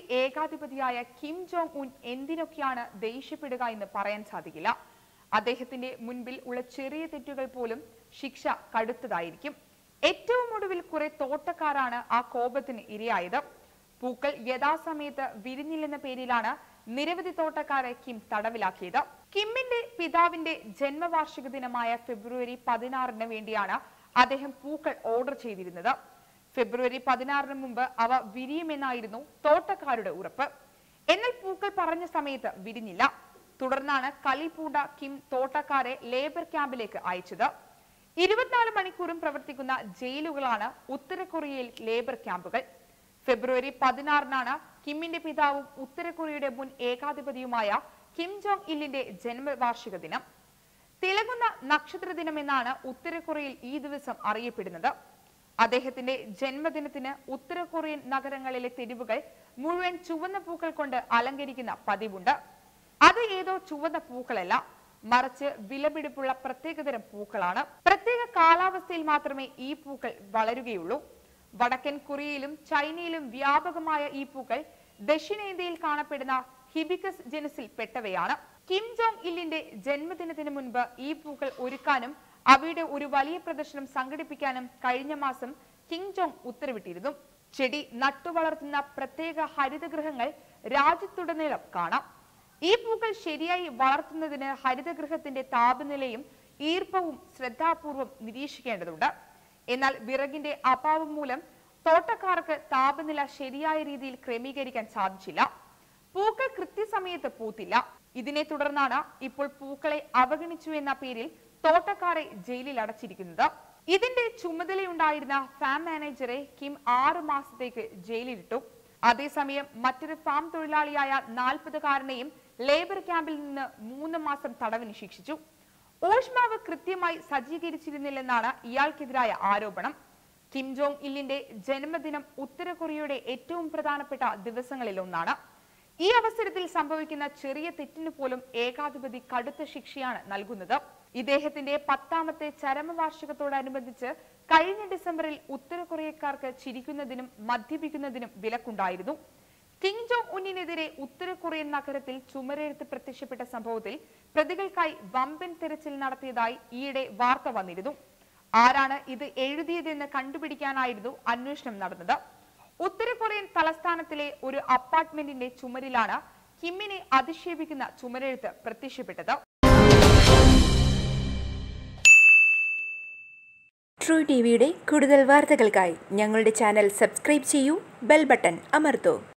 ഏകാധിപതിയായ Kim Jong Un എന്തിനൊക്കെയാണ് ദേഷ്യപ്പെടുക എന്ന് പറയാൻ സാധിക്കില്ല അദ്ദേഹത്തിന്റെ മുൻപിൽ ഉള്ള ചെറിയ തെറ്റുകൾ പോലും ശിക്ഷ കടുത്തതായിരിക്കും ഏറ്റവും ഒടുവിൽ കുറെ തോട്ടക്കാരാണ് ആ കോപത്തിന് ഇരയായത് പൂക്കൾ യഥാസമയത്ത് വിരിഞ്ഞില്ലെന്ന പേരിലാണ് നിരവധി തോട്ടക്കാരെ കിം തടവിലാക്കിയത് കിമ്മിന്റെ പിതാവിന്റെ ജന്മവാർഷിക ദിനമായ ഫെബ്രുവരി പതിനാറിന് വേണ്ടിയാണ് അദ്ദേഹം പൂക്കൾ ഓർഡർ ചെയ്തിരുന്നത് ഫെബ്രുവരി പതിനാറിന് മുമ്പ് അവ വിരിയുമെന്നായിരുന്നു തോട്ടക്കാരുടെ ഉറപ്പ് എന്നാൽ പൂക്കൾ പറഞ്ഞ സമയത്ത് വിരിഞ്ഞില്ല തുടർന്നാണ് കളി പൂണ്ട കിം തോട്ടക്കാരെ ലേബർ ക്യാമ്പിലേക്ക് അയച്ചത് ഇരുപത്തിനാല് മണിക്കൂറും പ്രവർത്തിക്കുന്ന ജയിലുകളാണ് ഉത്തര കൊറിയയിൽ ലേബർ ക്യാമ്പുകൾ ഫെബ്രുവരി പതിനാറിനാണ് കിമ്മിന്റെ പിതാവും ഉത്തര കൊറിയയുടെ മുൻ ഏകാധിപതിയുമായ കിം ജോങ് ഇല്ലിന്റെ ജന്മവാർഷിക ദിനം തിളങ്ങുന്ന നക്ഷത്ര ദിനമെന്നാണ് ഉത്തര കൊറിയയിൽ ഈ ദിവസം അറിയപ്പെടുന്നത് അദ്ദേഹത്തിന്റെ ജന്മദിനത്തിന് ഉത്തര കൊറിയൻ നഗരങ്ങളിലെ തെരുവുകൾ മുഴുവൻ ചുവന്ന പൂക്കൾ കൊണ്ട് അലങ്കരിക്കുന്ന പതിവുണ്ട് അത് ഏതോ ചുവന്ന പൂക്കളല്ല മറിച്ച് വിലപിടിപ്പുള്ള പ്രത്യേകതരം പൂക്കളാണ് പ്രത്യേക കാലാവസ്ഥയിൽ മാത്രമേ ഈ പൂക്കൾ വളരുകയുള്ളൂ വടക്കൻ കൊറിയയിലും ചൈനയിലും വ്യാപകമായ ഈ പൂക്കൾ ദക്ഷിണേന്ത്യയിൽ കാണപ്പെടുന്ന ഹിബിക്കസ് ജനസിൽ പെട്ടവയാണ് കിം ജോങ് ഇല്ലിന്റെ ജന്മദിനത്തിന് മുൻപ് ഈ പൂക്കൾ ഒരുക്കാനും അവയുടെ ഒരു വലിയ പ്രദർശനം സംഘടിപ്പിക്കാനും കഴിഞ്ഞ മാസം കിം ജോങ് ഉത്തരവിട്ടിരുന്നു ചെടി നട്ടുവളർത്തുന്ന പ്രത്യേക ഹരിതഗൃഹങ്ങൾ രാജ്യത്തുടനീളം കാണാം ഈ പൂക്കൾ ശരിയായി വളർത്തുന്നതിന് ഹരിതഗൃഹത്തിന്റെ താപനിലയും ഈർപ്പവും ശ്രദ്ധാപൂർവം നിരീക്ഷിക്കേണ്ടതുണ്ട് എന്നാൽ വിറകിന്റെ അഭാവം മൂലം തോട്ടക്കാർക്ക് താപനില ശരിയായ രീതിയിൽ ക്രമീകരിക്കാൻ സാധിച്ചില്ല പൂക്കൾ കൃത്യസമയത്ത് പൂത്തില്ല ഇതിനെ തുടർന്നാണ് ഇപ്പോൾ പൂക്കളെ അവഗണിച്ചു എന്ന പേരിൽ തോട്ടക്കാരെ ജയിലിൽ അടച്ചിരിക്കുന്നത് ഇതിന്റെ ചുമതലയുണ്ടായിരുന്ന ഫാം മാനേജറെ കിം ആറ് മാസത്തേക്ക് ജയിലിലിട്ടു അതേസമയം മറ്റൊരു ഫാം തൊഴിലാളിയായ നാൽപ്പതുകാരനെയും ലേബർ ക്യാമ്പിൽ നിന്ന് മൂന്ന് മാസം തടവിന് ശിക്ഷിച്ചു ഊഷ്മാവ് കൃത്യമായി സജ്ജീകരിച്ചിരുന്നില്ലെന്നാണ് ഇയാൾക്കെതിരായ ആരോപണം കിം ജോങ് ഇല്ലിന്റെ ജന്മദിനം ഉത്തര കൊറിയയുടെ ഏറ്റവും പ്രധാനപ്പെട്ട ദിവസങ്ങളിൽ ഒന്നാണ് ഈ അവസരത്തിൽ സംഭവിക്കുന്ന ചെറിയ തെറ്റിന് പോലും ഏകാധിപതി കടുത്ത ശിക്ഷയാണ് നൽകുന്നത് ഇദ്ദേഹത്തിന്റെ പത്താമത്തെ ചരമവാർഷികത്തോടനുബന്ധിച്ച് കഴിഞ്ഞ ഡിസംബറിൽ ഉത്തര കൊറിയക്കാർക്ക് ചിരിക്കുന്നതിനും മദ്യപിക്കുന്നതിനും വിലക്കുണ്ടായിരുന്നു കിം ജോങ് ഉന്നിനെതിരെ ഉത്തര കൊറിയൻ നഗരത്തിൽ ചുമരെഴുത്ത് പ്രത്യക്ഷപ്പെട്ട സംഭവത്തിൽ പ്രതികൾക്കായി വമ്പൻ തെരച്ചിൽ നടത്തിയതായി ഈയിടെ വാർത്ത വന്നിരുന്നു ആരാണ് ഇത് എഴുതിയതെന്ന് കണ്ടുപിടിക്കാനായിരുന്നു അന്വേഷണം നടന്നത് ഉത്തര കൊറിയൻ തലസ്ഥാനത്തിലെ ഒരു അപ്പാർട്ട്മെന്റിന്റെ ചുമരിലാണ് കിമ്മിനെ അധിക്ഷേപിക്കുന്ന ചുമരെഴുത്ത് പ്രത്യക്ഷപ്പെട്ടത് ട്രൂ ടി വിയുടെ കൂടുതൽ വാർത്തകൾക്കായി ഞങ്ങളുടെ ചാനൽ സബ്സ്ക്രൈബ് ചെയ്യൂ ബെൽ ബട്ടൺ അമർത്തൂ